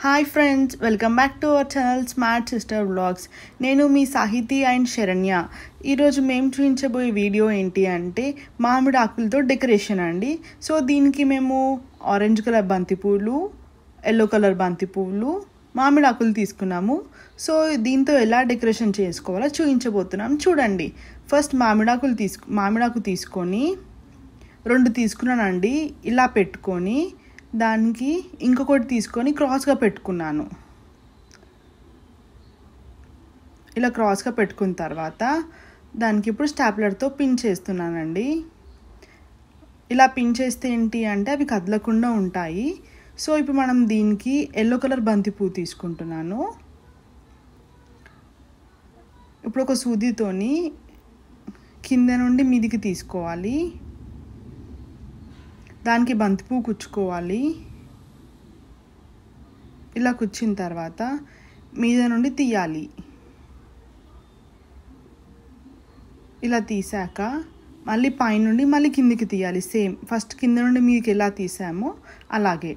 hi friends welcome back to our channel smart sister vlogs నేను మీ సాహితీ and Saranya ఈరోజు మేము చూపించబోయే వీడియో ఏంటి అంటే మామిడి ఆకులతో డెకరేషన్ అండి సో దీనికి మేము ఆరెంజ్ కలర్ బంతి పువ్వులు ఎల్లో కలర్ బంతి పువ్వులు మామిడి ఆకులు తీసుకున్నాము సో దీంతో ఎలా డెకరేషన్ చేసుకోవాలో చూపించబోతున్నాం చూడండి ఫస్ట్ మామిడాకులు తీసుకు మామిడాకు తీసుకొని రెండు తీసుకున్నానండి ఇలా పెట్టుకొని దానికి ఇంకొకటి తీసుకొని క్రాస్గా పెట్టుకున్నాను ఇలా క్రాస్గా పెట్టుకున్న తర్వాత దానికి ఇప్పుడు స్టాప్లర్తో పిన్ చేస్తున్నానండి ఇలా పిన్ చేస్తే ఏంటి అంటే అవి కదలకుండా ఉంటాయి సో ఇప్పుడు మనం దీనికి ఎల్లో కలర్ బంతి పువ్వు తీసుకుంటున్నాను ఇప్పుడు ఒక సూదితోని కింద నుండి మీదికి తీసుకోవాలి దానికి బంతిపువ్వు కుచ్చుకోవాలి ఇలా కుచ్చిన తర్వాత మీద నుండి తీయాలి ఇలా తీసాక మళ్ళీ పైనుండి మళ్ళీ కిందికి తీయాలి సేమ్ ఫస్ట్ కింద నుండి మీదకి ఎలా తీసామో అలాగే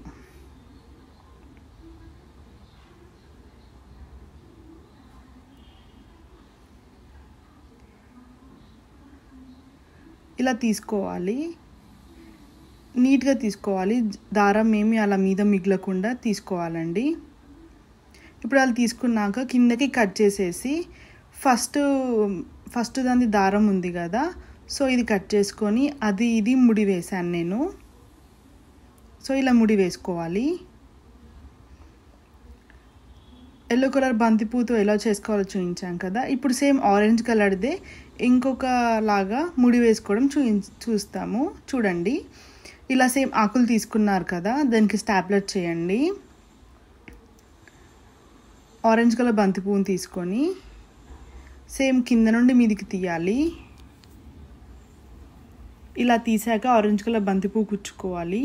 ఇలా తీసుకోవాలి నీట్గా తీసుకోవాలి దారం ఏమి అలా మీద మిగలకుండా తీసుకోవాలండి ఇప్పుడు అలా తీసుకున్నాక కిందకి కట్ చేసేసి ఫస్ట్ ఫస్ట్ దాని దారం ఉంది కదా సో ఇది కట్ చేసుకొని అది ఇది ముడి వేశాను నేను సో ఇలా ముడి వేసుకోవాలి ఎల్లో కలర్ బంతిపూతో ఎలా చేసుకోవాలో చూపించాం కదా ఇప్పుడు సేమ్ ఆరెంజ్ కలర్దే ఇంకొక లాగా ముడి వేసుకోవడం చూ చూస్తాము చూడండి ఇలా సేమ్ ఆకులు తీసుకున్నారు కదా దానికి స్టాప్లర్ చేయండి ఆరెంజ్ కలర్ బంతి పువ్వుని తీసుకొని సేమ్ కింద నుండి మీదికి తీయాలి ఇలా తీసాక ఆరెంజ్ కలర్ బంతి పువ్వు కుచ్చుకోవాలి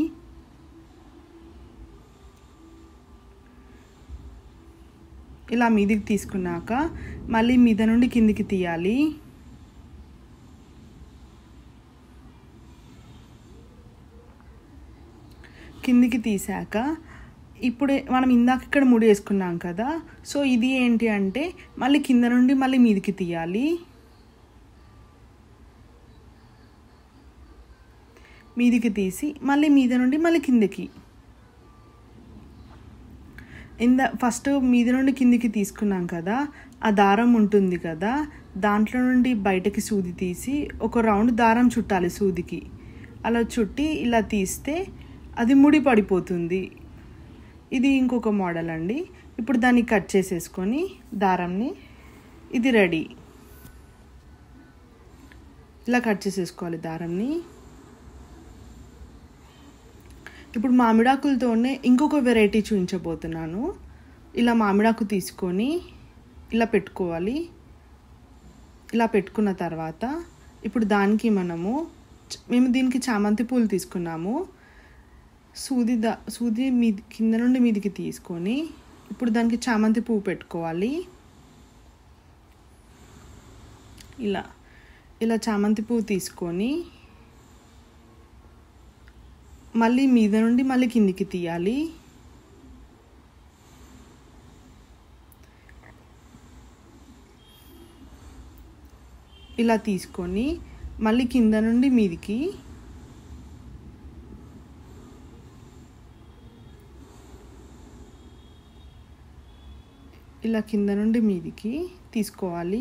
ఇలా మీదికి తీసుకున్నాక మళ్ళీ మీద నుండి కిందికి తీయాలి కిందికి తీసాక ఇప్పుడే మనం ఇందాక ఇక్కడ ముడి వేసుకున్నాం కదా సో ఇది ఏంటి అంటే మళ్ళీ కింద నుండి మళ్ళీ మీదికి తీయాలి మీదికి తీసి మళ్ళీ మీద నుండి మళ్ళీ కిందికి ఇంద ఫస్ట్ మీద నుండి కిందికి తీసుకున్నాం కదా ఆ దారం ఉంటుంది కదా దాంట్లో నుండి బయటకి సూది తీసి ఒక రౌండ్ దారం చుట్టాలి సూదికి అలా చుట్టి ఇలా తీస్తే అది ముడి పడిపోతుంది ఇది ఇంకొక మోడల్ అండి ఇప్పుడు దాన్ని కట్ చేసేసుకొని దారంని ఇది రెడీ ఇలా కట్ చేసేసుకోవాలి దారంని ఇప్పుడు మామిడాకులతోనే ఇంకొక వెరైటీ చూపించబోతున్నాను ఇలా మామిడాకు తీసుకొని ఇలా పెట్టుకోవాలి ఇలా పెట్టుకున్న తర్వాత ఇప్పుడు దానికి మనము మేము దీనికి చామంతి పూలు తీసుకున్నాము సూది దా సూది మీది కింద నుండి మీదికి తీసుకొని ఇప్పుడు దానికి చామంతి పువ్వు పెట్టుకోవాలి ఇలా ఇలా చామంతి పువ్వు తీసుకొని మళ్ళీ మీద నుండి మళ్ళీ కిందికి తీయాలి ఇలా తీసుకొని మళ్ళీ కింద నుండి మీదికి ఇలా కింద నుండి మీదికి తీసుకోవాలి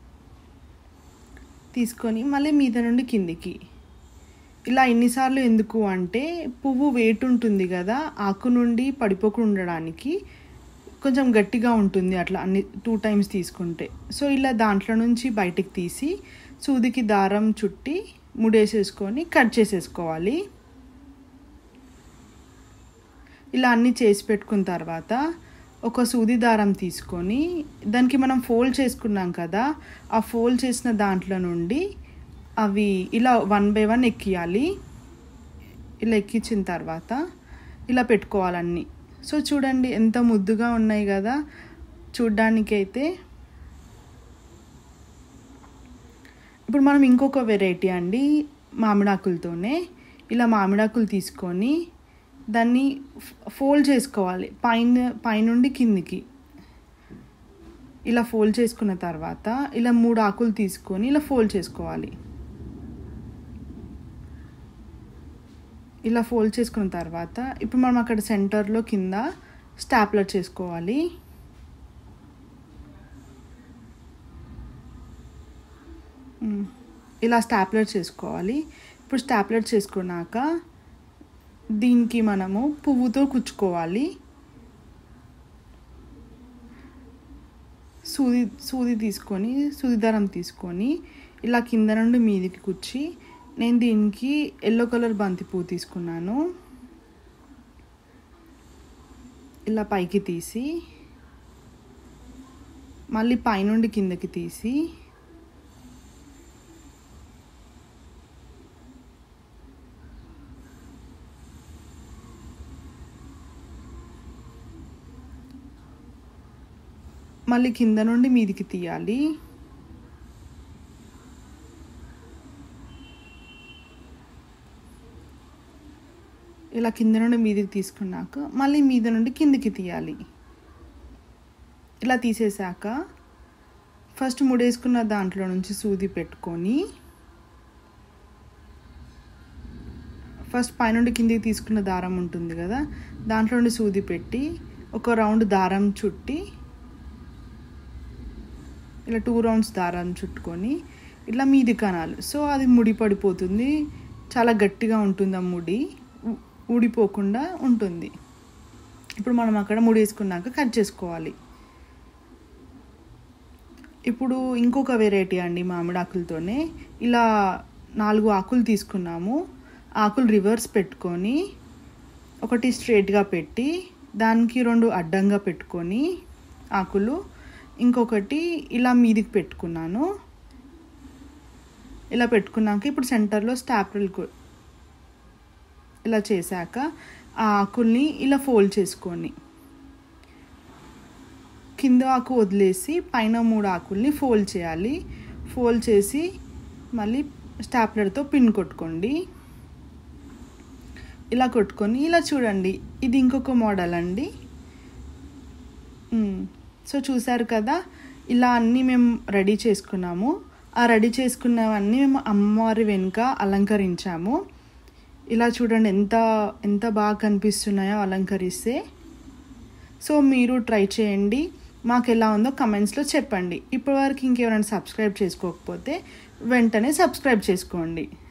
తీసుకొని మళ్ళీ మీద నుండి కిందికి ఇలా ఎన్నిసార్లు ఎందుకు అంటే పువ్వు వెయిట్ ఉంటుంది కదా ఆకు నుండి పడిపోకుండా ఉండడానికి కొంచెం గట్టిగా ఉంటుంది అట్లా అన్ని టూ టైమ్స్ తీసుకుంటే సో ఇలా దాంట్లో నుంచి బయటికి తీసి సూదికి దారం చుట్టి ముడేసేసుకొని కట్ చేసేసుకోవాలి ఇలా అన్నీ చేసి పెట్టుకున్న తర్వాత ఒక సూది దారం తీసుకొని దానికి మనం ఫోల్డ్ చేసుకున్నాం కదా ఆ ఫోల్డ్ చేసిన దాంట్లో నుండి అవి ఇలా వన్ బై వన్ ఎక్కియాలి ఇలా ఎక్కించిన తర్వాత ఇలా పెట్టుకోవాలన్నీ సో చూడండి ఎంత ముద్దుగా ఉన్నాయి కదా చూడ్డానికైతే ఇప్పుడు మనం ఇంకొక వెరైటీ అండి మామిడాకులతోనే ఇలా మామిడాకులు తీసుకొని దాన్ని ఫోల్డ్ చేసుకోవాలి పైన పైనుండి కిందికి ఇలా ఫోల్డ్ చేసుకున్న తర్వాత ఇలా మూడు ఆకులు తీసుకొని ఇలా ఫోల్డ్ చేసుకోవాలి ఇలా ఫోల్డ్ చేసుకున్న తర్వాత ఇప్పుడు మనం అక్కడ సెంటర్లో కింద స్టాప్లర్ చేసుకోవాలి ఇలా స్టాప్లర్ చేసుకోవాలి ఇప్పుడు స్టాప్లర్ చేసుకున్నాక దీనికి మనము పువ్వుతో కుచ్చుకోవాలి సూది సూది తీసుకొని సూది దారం తీసుకొని ఇలా కింద నుండి మీదికి కుచ్చి నేను దీనికి ఎల్లో కలర్ బంతి పువ్వు తీసుకున్నాను ఇలా పైకి తీసి మళ్ళీ పైనుండి కిందకి తీసి మళ్ళీ కింద నుండి మీదికి తీయాలి ఇలా కింద నుండి మీదికి తీసుకున్నాక మళ్ళీ మీద నుండి కిందికి తీయాలి ఇలా తీసేసాక ఫస్ట్ ముడేసుకున్న దాంట్లో నుంచి సూది పెట్టుకొని ఫస్ట్ పైనుండి కిందికి తీసుకున్న దారం ఉంటుంది కదా దాంట్లో నుండి సూది పెట్టి ఒక రౌండ్ దారం చుట్టి ఇలా టూ రౌండ్స్ దారం చుట్టుకొని ఇట్లా మీది కనాలి సో అది ముడి పడిపోతుంది చాలా గట్టిగా ఉంటుంది ఆ ముడి ఊడిపోకుండా ఉంటుంది ఇప్పుడు మనం అక్కడ ముడి వేసుకున్నాక కట్ చేసుకోవాలి ఇప్పుడు ఇంకొక వెరైటీ అండి మామిడి ఆకులతోనే ఇలా నాలుగు ఆకులు తీసుకున్నాము ఆకులు రివర్స్ పెట్టుకొని ఒకటి స్ట్రైట్గా పెట్టి దానికి రెండు అడ్డంగా పెట్టుకొని ఆకులు ఇంకొకటి ఇలా మీదికి పెట్టుకున్నాను ఇలా పెట్టుకున్నాక ఇప్పుడు సెంటర్లో స్టాప్రిల్ ఇలా చేశాక ఆ ఆకుల్ని ఇలా ఫోల్డ్ చేసుకొని కింద ఆకు వదిలేసి పైన మూడు ఆకుల్ని ఫోల్డ్ చేయాలి ఫోల్డ్ చేసి మళ్ళీ స్టాప్లర్తో పిన్ కొట్టుకోండి ఇలా కొట్టుకొని ఇలా చూడండి ఇది ఇంకొక మోడల్ అండి సో చూసారు కదా ఇలా అన్నీ మేము రెడీ చేసుకున్నాము ఆ రెడీ చేసుకున్నవన్నీ మేము అమ్మవారి వెనుక అలంకరించాము ఇలా చూడండి ఎంత ఎంత బాగా కనిపిస్తున్నాయో అలంకరిస్తే సో మీరు ట్రై చేయండి మాకు ఎలా ఉందో కమెంట్స్లో చెప్పండి ఇప్పటివరకు ఇంకెవరైనా సబ్స్క్రైబ్ చేసుకోకపోతే వెంటనే సబ్స్క్రైబ్ చేసుకోండి